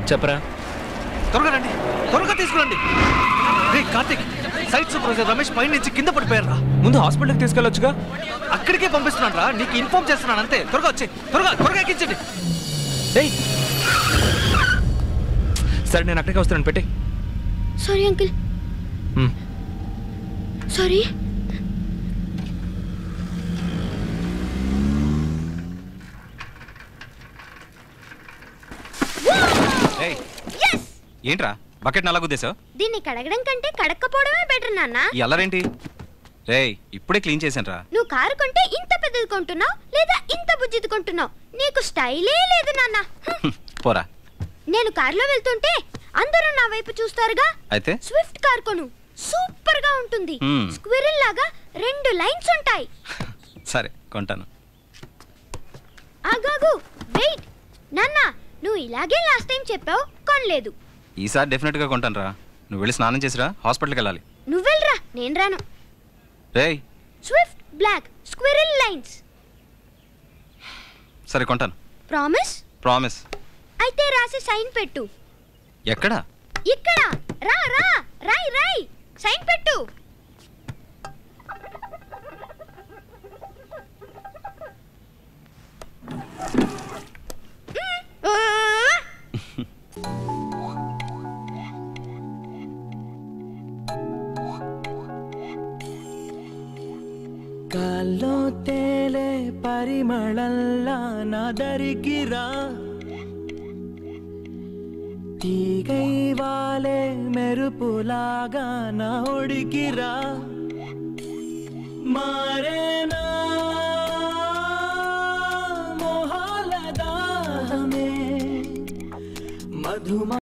చెప్పరా త్వరగా రండి త్వరగా తీసుకురండి రే కార్తిక్ సైట్ సూపర్వైజర్ రమేష్ పైన నుంచి కింద పడిపోయారా ముందు హాస్పిటల్కి తీసుకెళ్ళొచ్చుగా అక్కడికే పంపిస్తున్నాను రా నీకు ఇన్ఫార్మ్ చేస్తున్నాను అంతే త్వరగా వచ్చే త్వరగా త్వరగా ఎక్కించండి ఏయ్ సరే నేను అక్కడికి వస్తున్నాను పెట్టి సారీ అంకుల్ సారీ ఏయ్ ఏంట్రా బకెట్ నలా గుద్దేశావు దీన్ని కడగడం కంటే కడక్కపోవడమే బెటర్ నాన్న ఈ అల్లరేంటి రేయ్ ఇప్పుడే క్లీన్ చేశాను రా నువ్వు కారు కొంటే ఇంత పెద్దది కొంటున్నావు లేదా ఇంత బుజ్జిది కొంటున్నావు నీకు స్టైలే లేదు నాన్న హ్మ్. పోరా నేను కారులో వెళ్తుంటే అందరూ నా వైపు చూస్తారుగా అయితే స్విఫ్ట్ కార్ కొను సూపర్ గా ఉంటుంది Hmm. స్క్విరిల్ లాగా రెండు లైన్స్ ఉంటాయి సరే కొంటాను ఆగాగు వెయిట్ నాన్న నువ్వు ఇలాగే లాస్ట్ టైం చెప్పావు కొనలేదు ఈసారి డెఫినెట్గా కొంటాను రా నువ్వు వెళ్ళి స్నానం చేసిరా హాస్పిటల్కి వెళ్ళాలి నువ్వు వెళ్ళరా నేను రాను రేయ్ స్విఫ్ట్ బ్లాక్ స్క్విరిల్ లైన్స్ సరే కొంటాను ప్రామిస్ ప్రామిస్ అయితే రాసి సైన్ పెట్టు ఎక్కడా ఇక్కడ రా రా రాయ్ రాయ్ సైన్ పెట్టు గాల్లో తేలే పరిమళల్లా నా దరికిరా తీగై వాలే మెరుపులాగా నా ఒడికిరా మారేనా మొహాల దాహమే మధుమ